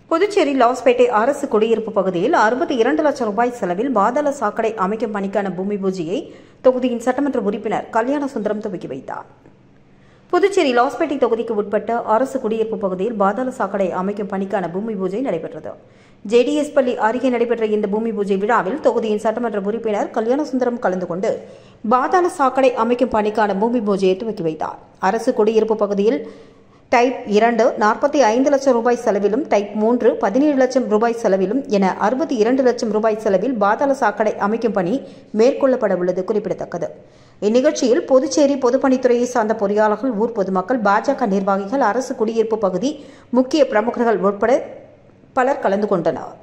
புதுச்சேரி லாஸ்பேட்டை அரசு குடியிருப்பு பகுதியில் அறுபத்தி இரண்டு லட்சம் ரூபாய் செலவில் பாதாள சாக்கடை அமைக்கும் பணிக்கான பூமி பூஜையை தொகுதியின் சட்டமன்ற உறுப்பினர் கல்யாண சுந்தரம் துவக்கி வைத்தார் புதுச்சேரி லாஸ்பேட்டை தொகுதிக்கு உட்பட்ட அரசு குடியிருப்பு பகுதியில் பாதாள சாக்கடை அமைக்கும் பணிக்கான பூமி பூஜை நடைபெற்றது ஜேடிஎஸ் பள்ளி அருகே நடைபெற்ற இந்த பூமி பூஜை விழாவில் தொகுதியின் சட்டமன்ற உறுப்பினர் கல்யாணசுந்தரம் கலந்து கொண்டு பாதாள சாக்கடை அமைக்கும் பணிக்கான பூமி பூஜையை துவக்கி வைத்தார் அரசு குடியிருப்பு பகுதியில் டைப் இரண்டு நாற்பத்தி ஐந்து லட்சம் ரூபாய் செலவிலும் டைப் மூன்று பதினேழு லட்சம் ரூபாய் செலவிலும் என அறுபத்தி இரண்டு லட்சம் ரூபாய் செலவில் பாதாள சாக்கடை அமைக்கும் பணி மேற்கொள்ளப்பட உள்ளது குறிப்பிடத்தக்கது இந்நிகழ்ச்சியில் புதுச்சேரி பொதுப்பணித்துறையை சார்ந்த பொறியாளர்கள் ஊர் பொதுமக்கள் பாஜக நிர்வாகிகள் அரசு குடியிருப்பு பகுதி முக்கிய பிரமுகர்கள் உட்பட பலர் கலந்து கொண்டனர்